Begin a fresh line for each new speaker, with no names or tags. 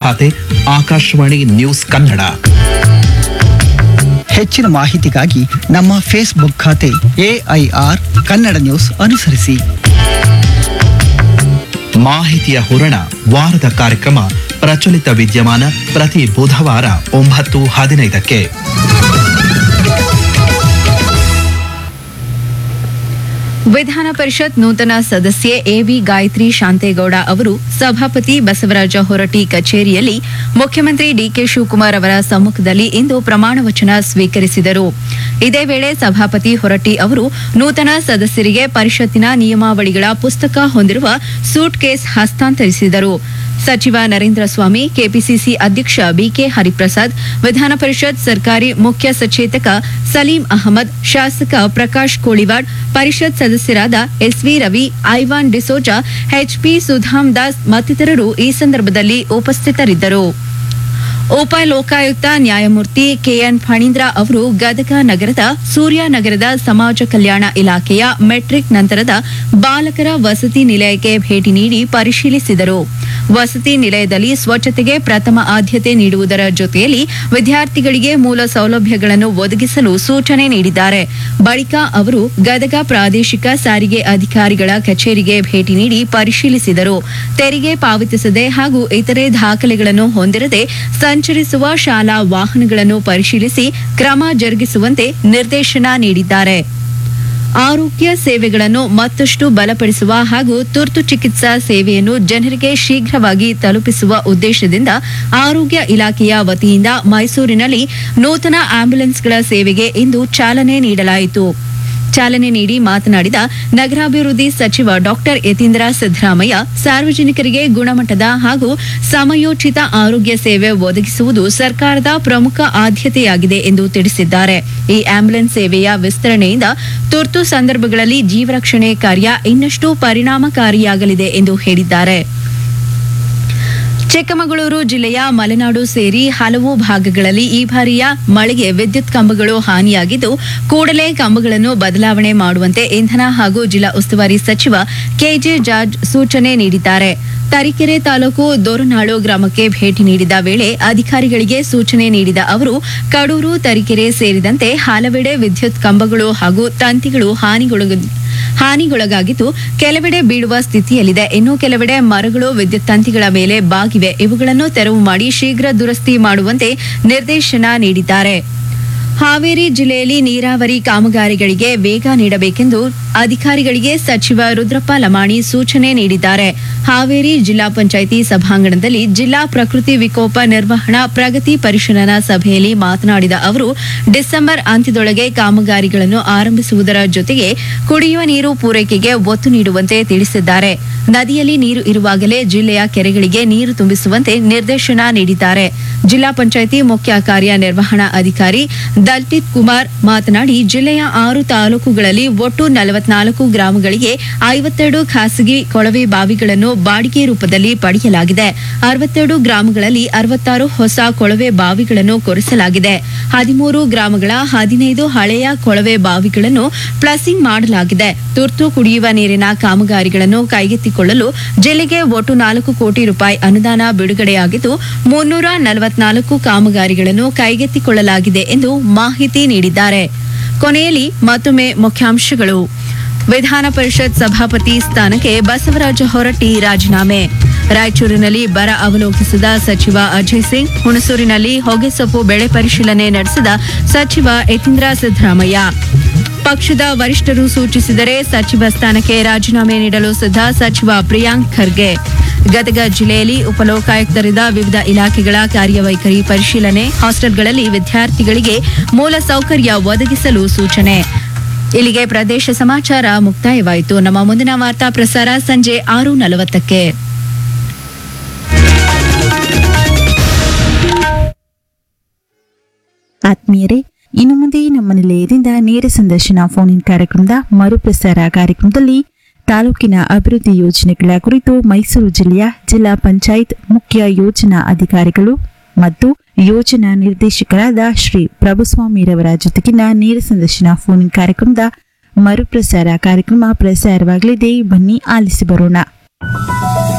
ಖಾತೆ ಆಕಾಶವಾಣಿ ನ್ಯೂಸ್ ಕನ್ನಡ
ಹೆಚ್ಚಿನ ಮಾಹಿತಿಗಾಗಿ ನಮ್ಮ ಫೇಸ್ಬುಕ್ ಖಾತೆ ಎಐಆರ್ ಕನ್ನಡ ನ್ಯೂಸ್ ಅನುಸರಿಸಿ
ಮಾಹಿತಿಯ ಹೊರಣ ವಾರದ ಕಾರ್ಯಕ್ರಮ ಪ್ರಚಲಿತ ವಿದ್ಯಮಾನ ಪ್ರತಿ ಬುಧವಾರ ಒಂಬತ್ತು ಹದಿನೈದಕ್ಕೆ
ವಿಧಾನ ಪರಿಷತ್ ನೂತನ ಸದಸ್ಯೆ ಎವಿ ಗಾಯತ್ರಿ ಶಾಂತೇಗೌಡ ಅವರು ಸಭಾಪತಿ ಬಸವರಾಜ ಹೊರಟಿ ಕಚೇರಿಯಲ್ಲಿ ಮುಖ್ಯಮಂತ್ರಿ ಡಿಕೆ ಶಿವಕುಮಾರ್ ಅವರ ಸಮ್ಮುಖದಲ್ಲಿ ಇಂದು ಪ್ರಮಾಣ ವಚನ ಸ್ವೀಕರಿಸಿದರು ಇದೇ ವೇಳೆ ಸಭಾಪತಿ ಹೊರಟ್ಟಿ ಅವರು ನೂತನ ಸದಸ್ಯರಿಗೆ ಪರಿಷತ್ತಿನ ನಿಯಮಾವಳಿಗಳ ಪುಸ್ತಕ ಹೊಂದಿರುವ ಸೂಟ್ ಕೇಸ್ ಹಸ್ತಾಂತರಿಸಿದರು ಸಚಿವ ನರೇಂದ್ರ ಸ್ವಾಮಿ ಕೆಪಿಸಿಸಿ ಅಧ್ಯಕ್ಷ ಬಿಕೆ ಹರಿಪ್ರಸಾದ್ ವಿಧಾನ ಪರಿಷತ್ ಸರ್ಕಾರಿ ಮುಖ್ಯ ಸಚೇತಕ ಸಲೀಂ ಅಹಮದ್ ಶಾಸಕ ಪ್ರಕಾಶ್ ಕೋಳಿವಾಡ್ ಪರಿಷತ್ ಸದಸ್ಯರಾದ SV Ravi Ivan D'Souza HP Sudham Das ಮತ್ತಿತರರು ಈ ಸಂದರ್ಭದಲ್ಲಿ ಉಪಸ್ಥಿತರಿದ್ದರು ಉಪ ಲೋಕಾಯುಕ್ತ ನ್ಯಾಯಮೂರ್ತಿ ಕೆಎನ್ ಫಣೀಂದ್ರ ಅವರು ಗದಗ ನಗರದ ಸೂರ್ಯನಗರದ ಸಮಾಜ ಕಲ್ಯಾಣ ಇಲಾಖೆಯ ಮೆಟ್ರಿಕ್ ನಂತರದ ಬಾಲಕರ ವಸತಿ ನಿಲಯಕ್ಕೆ ಭೇಟಿ ನೀಡಿ ಪರಿಶೀಲಿಸಿದರು ವಸತಿ ನಿಲಯದಲ್ಲಿ ಸ್ವಚ್ಛತೆಗೆ ಪ್ರಥಮ ಆದ್ಯತೆ ನೀಡುವುದರ ಜೊತೆಯಲ್ಲಿ ವಿದ್ಯಾರ್ಥಿಗಳಿಗೆ ಮೂಲ ಸೌಲಭ್ಯಗಳನ್ನು ಒದಗಿಸಲು ಸೂಚನೆ ನೀಡಿದ್ದಾರೆ ಬಳಿಕ ಅವರು ಗದಗ ಪ್ರಾದೇಶಿಕ ಸಾರಿಗೆ ಅಧಿಕಾರಿಗಳ ಕಚೇರಿಗೆ ಭೇಟಿ ನೀಡಿ ಪರಿಶೀಲಿಸಿದರು ತೆರಿಗೆ ಪಾವತಿಸದೆ ಹಾಗೂ ಇತರೆ ದಾಖಲೆಗಳನ್ನು ಹೊಂದಿರದೆ ಸಂಚರಿಸುವ ಶಾಲಾ ವಾಹನಗಳನ್ನು ಪರಿಶೀಲಿಸಿ ಕ್ರಮ ಜರುಗಿಸುವಂತೆ ನಿರ್ದೇಶನ ನೀಡಿದ್ದಾರೆ ಆರೋಗ್ಯ ಸೇವೆಗಳನ್ನು ಮತ್ತಷ್ಟು ಬಲಪಡಿಸುವ ಹಾಗೂ ತುರ್ತು ಚಿಕಿತ್ಸಾ ಸೇವೆಯನ್ನು ಜನರಿಗೆ ಶೀಘ್ರವಾಗಿ ತಲುಪಿಸುವ ಉದ್ದೇಶದಿಂದ ಆರೋಗ್ಯ ಇಲಾಖೆಯ ವತಿಯಿಂದ ಮೈಸೂರಿನಲ್ಲಿ ನೂತನ ಆಂಬ್ಯುಲೆನ್ಸ್ಗಳ ಸೇವೆಗೆ ಇಂದು ಚಾಲನೆ ನೀಡಲಾಯಿತು ಚಾಲನೆ ನೀಡಿ ಮಾತನಾಡಿದ ನಗರಾಭಿವೃದ್ಧಿ ಸಚಿವ ಡಾಕ್ಟರ್ ಯತೀಂದ್ರ ಸಿದ್ದರಾಮಯ್ಯ ಸಾರ್ವಜನಿಕರಿಗೆ ಗುಣಮಟ್ಟದ ಹಾಗೂ ಸಮಯೋಚಿತ ಆರೋಗ್ಯ ಸೇವೆ ಒದಗಿಸುವುದು ಸರ್ಕಾರದ ಪ್ರಮುಖ ಆದ್ಯತೆಯಾಗಿದೆ ಎಂದು ತಿಳಿಸಿದ್ದಾರೆ ಈ ಆಂಬ್ಯುಲೆನ್ಸ್ ಸೇವೆಯ ವಿಸ್ತರಣೆಯಿಂದ ತುರ್ತು ಸಂದರ್ಭಗಳಲ್ಲಿ ಜೀವರಕ್ಷಣೆ ಕಾರ್ಯ ಇನ್ನಷ್ಟು ಪರಿಣಾಮಕಾರಿಯಾಗಲಿದೆ ಎಂದು ಹೇಳಿದ್ದಾರೆ ಚಿಕ್ಕಮಗಳೂರು ಜಿಲ್ಲೆಯ ಮಲೆನಾಡು ಸೇರಿ ಹಲವು ಭಾಗಗಳಲ್ಲಿ ಈ ಬಾರಿಯ ಮಳೆಗೆ ವಿದ್ಯುತ್ ಕಂಬಗಳು ಹಾನಿಯಾಗಿದ್ದು ಕೂಡಲೇ ಕಂಬಗಳನ್ನು ಬದಲಾವಣೆ ಮಾಡುವಂತೆ ಇಂಧನ ಹಾಗೂ ಜಿಲ್ಲಾ ಉಸ್ತುವಾರಿ ಸಚಿವ ಕೆಜೆ ಜಾರ್ಜ್ ಸೂಚನೆ ನೀಡಿದ್ದಾರೆ ತರೀಕೆರೆ ತಾಲೂಕು ದೊರನಾಳು ಗ್ರಾಮಕ್ಕೆ ಭೇಟಿ ನೀಡಿದ ವೇಳೆ ಅಧಿಕಾರಿಗಳಿಗೆ ಸೂಚನೆ ನೀಡಿದ ಅವರು ಕಡೂರು ತರೀಕೆರೆ ಸೇರಿದಂತೆ ಹಲವೆಡೆ ವಿದ್ಯುತ್ ಕಂಬಗಳು ಹಾಗೂ ತಂತಿಗಳು ಹಾನಿಗೊಳಗ ಹಾನಿಗೊಳಗಾಗಿದ್ದು ಕೆಲವೆಡೆ ಬೀಳುವ ಸ್ಥಿತಿಯಲ್ಲಿದೆ ಇನ್ನು ಕೆಲವೆಡೆ ಮರಗಳು ವಿದ್ಯುತ್ ತಂತಿಗಳ ಮೇಲೆ ಬಾಗಿವೆ ಇವುಗಳನ್ನು ತೆರವು ಮಾಡಿ ಶೀಘ್ರ ದುರಸ್ತಿ ಮಾಡುವಂತೆ ನಿರ್ದೇಶನ ನೀಡಿದ್ದಾರೆ ಹಾವೇರಿ ಜಿಲ್ಲೆಯಲ್ಲಿ ನೀರಾವರಿ ಕಾಮಗಾರಿಗಳಿಗೆ ವೇಗ ನೀಡಬೇಕೆಂದು ಅಧಿಕಾರಿಗಳಿಗೆ ಸಚಿವ ರುದ್ರಪ್ಪ ಲಮಾಣಿ ಸೂಚನೆ ನೀಡಿದ್ದಾರೆ ಹಾವೇರಿ ಜಿಲ್ಲಾ ಪಂಚಾಯಿತಿ ಸಭಾಂಗಣದಲ್ಲಿ ಜಿಲ್ಲಾ ಪ್ರಕೃತಿ ವಿಕೋಪ ನಿರ್ವಹಣಾ ಪ್ರಗತಿ ಪರಿಶೀಲನಾ ಸಭೆಯಲ್ಲಿ ಮಾತನಾಡಿದ ಅವರು ಡಿಸೆಂಬರ್ ಅಂತ್ಯದೊಳಗೆ ಕಾಮಗಾರಿಗಳನ್ನು ಆರಂಭಿಸುವುದರ ಜೊತೆಗೆ ಕುಡಿಯುವ ನೀರು ಪೂರೈಕೆಗೆ ಒತ್ತು ನೀಡುವಂತೆ ತಿಳಿಸಿದ್ದಾರೆ ನದಿಯಲ್ಲಿ ನೀರು ಇರುವಾಗಲೇ ಜಿಲ್ಲೆಯ ಕೆರೆಗಳಿಗೆ ನೀರು ತುಂಬಿಸುವಂತೆ ನಿರ್ದೇಶನ ನೀಡಿದ್ದಾರೆ ಜಿಲ್ಲಾ ಪಂಚಾಯಿತಿ ಮುಖ್ಯ ಕಾರ್ಯನಿರ್ವಹಣಾ ಅಧಿಕಾರಿ ದಲ್ಟಿತ್ ಕುಮಾರ್ ಮಾತನಾಡಿ ಜಿಲ್ಲೆಯ ಆರು ತಾಲೂಕುಗಳಲ್ಲಿ ಒಟ್ಟು ನಲವತ್ನಾಲ್ಕು ಗ್ರಾಮಗಳಿಗೆ ಐವತ್ತೆರಡು ಖಾಸಗಿ ಕೊಳವೆ ಬಾವಿಗಳನ್ನು ಬಾಡಿಗೆ ರೂಪದಲ್ಲಿ ಪಡೆಯಲಾಗಿದೆ ಅರವತ್ತೆರಡು ಗ್ರಾಮಗಳಲ್ಲಿ ಅರವತ್ತಾರು ಹೊಸ ಕೊಳವೆ ಬಾವಿಗಳನ್ನು ಕೊರೆಸಲಾಗಿದೆ ಹದಿಮೂರು ಗ್ರಾಮಗಳ ಹದಿನೈದು ಹಳೆಯ ಕೊಳವೆ ಬಾವಿಗಳನ್ನು ಪ್ಲಸಿಂಗ್ ಮಾಡಲಾಗಿದೆ ತುರ್ತು ಕುಡಿಯುವ ನೀರಿನ ಕಾಮಗಾರಿಗಳನ್ನು ಕೈಗೆತ್ತಿಕೊಳ್ಳಲು ಜಿಲ್ಲೆಗೆ ಒಟ್ಟು ನಾಲ್ಕು ಕೋಟಿ ರೂಪಾಯಿ ಅನುದಾನ ಬಿಡುಗಡೆಯಾಗಿದ್ದು ಮುನ್ನೂರ ನಲವತ್ನಾಲ್ಕು ಕಾಮಗಾರಿಗಳನ್ನು ಕೈಗೆತ್ತಿಕೊಳ್ಳಲಾಗಿದೆ ಎಂದು ಮಾಹಿತಿ ನೀಡಿದ್ದಾರೆ ಕೊನೆಯಲ್ಲಿ ಮತ್ತೊಮ್ಮೆ ಮುಖ್ಯಾಂಶಗಳು ವಿಧಾನ ಪರಿಷತ್ ಸಭಾಪತಿ ಸ್ಥಾನಕ್ಕೆ ಬಸವರಾಜ ಹೊರಟ್ಟಿ ರಾಜೀನಾಮೆ ರಾಯಚೂರಿನಲ್ಲಿ ಬರ ಅವಲೋಕಿಸಿದ ಸಚಿವ ಅಜಯ್ ಸಿಂಗ್ ಹುಣಸೂರಿನಲ್ಲಿ ಹೊಗೆಸೊಪ್ಪು ಬೆಳೆ ಪರಿಶೀಲನೆ ನಡೆಸಿದ ಸಚಿವ ಯತೀಂದ್ರ ಸಿದ್ದರಾಮಯ್ಯ ಪಕ್ಷದ ವರಿಷ್ಠರು ಸೂಚಿಸಿದರೆ ಸಚಿವ ಸ್ಥಾನಕ್ಕೆ ರಾಜೀನಾಮೆ ನೀಡಲು ಸಿದ್ಧ ಸಚಿವ ಪ್ರಿಯಾಂಕ್ ಖರ್ಗೆ ಗದಗ ಜಿಲ್ಲೆಯಲ್ಲಿ ಉಪಲೋಕಾಯುಕ್ತರಿಂದ ವಿವಿಧ ಇಲಾಖೆಗಳ ಕಾರ್ಯವೈಖರಿ ಪರಿಶೀಲನೆ ಹಾಸ್ಟೆಲ್ಗಳಲ್ಲಿ ವಿದ್ಯಾರ್ಥಿಗಳಿಗೆ ಮೂಲ ಸೌಕರ್ಯ ಒದಗಿಸಲು ಸೂಚನೆ ಇಲ್ಲಿಗೆ ಪ್ರದೇಶ ಸಮಾಚಾರ ಮುಕ್ತಾಯವಾಯಿತು ನಮ್ಮ ಮುಂದಿನ ವಾರ್ತಾ ಪ್ರಸಾರ ಸಂಜೆ ಆರು ನಲವತ್ತಕ್ಕೆ
ಆತ್ಮೀಯರೇ ಇನ್ನು ಮುಂದೆ ನಮ್ಮ ನಿಲಯದಿಂದ ನೇರ ಸಂದರ್ಶನ ಫೋನ್ ಇನ್ ಕಾರ್ಯಕ್ರಮದ ಮರುಪ್ರಸಾರ ಕಾರ್ಯಕ್ರಮದಲ್ಲಿ ತಾಲೂಕಿನ ಅಭಿವೃದ್ಧಿ ಯೋಜನೆಗಳ ಕುರಿತು ಮೈಸೂರು ಜಿಲ್ಲೆಯ ಜಿಲ್ಲಾ ಪಂಚಾಯತ್ ಮುಖ್ಯ ಯೋಜನಾ ಅಧಿಕಾರಿಗಳು ಮತ್ತು ಯೋಜನಾ ನಿರ್ದೇಶಕರಾದ ಶ್ರೀ ಪ್ರಭುಸ್ವಾಮಿರವರ ಜೊತೆಗಿನ ನೇರ ಸಂದರ್ಶನ ಫೋನ್ ಇನ್ ಕಾರ್ಯಕ್ರಮದ ಮರುಪ್ರಸಾರ ಕಾರ್ಯಕ್ರಮ ಪ್ರಸಾರವಾಗಲಿದೆ ಬನ್ನಿ ಆಲಿಸಿ ಬರೋಣ